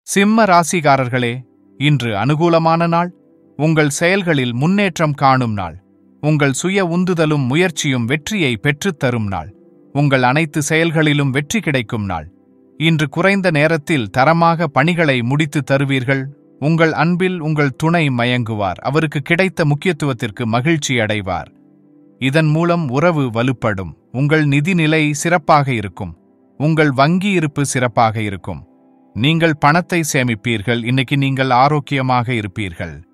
சிம்ம ராசிகாரர்களே இன்று அனுகூலமான நாள் உங்கள் செயல்களில் முன்னேற்றம் காணும் நாள் உங்கள் சுய உந்துதலும் முயற்சியும் வெற்றியை பெற்றுத் தரும் நாள் உங்கள் அனைத்து செயல்களிலும் வெற்றி கிடைக்கும் நாள் இன்று குறைந்த நேரத்தில் தரமாக பணிகளை முடித்து தருவீர்கள் உங்கள் அன்பில் உங்கள் துணை மயங்குவார் அவருக்கு கிடைத்த முக்கியத்துவத்திற்கு மகிழ்ச்சி அடைவார் இதன் மூலம் உறவு வலுப்படும் உங்கள் நிதிநிலை சிறப்பாக இருக்கும் உங்கள் வங்கி இருப்பு சிறப்பாக இருக்கும் நீங்கள் பணத்தை சேமிப்பீர்கள் இன்னைக்கு நீங்கள் ஆரோக்கியமாக இருப்பீர்கள்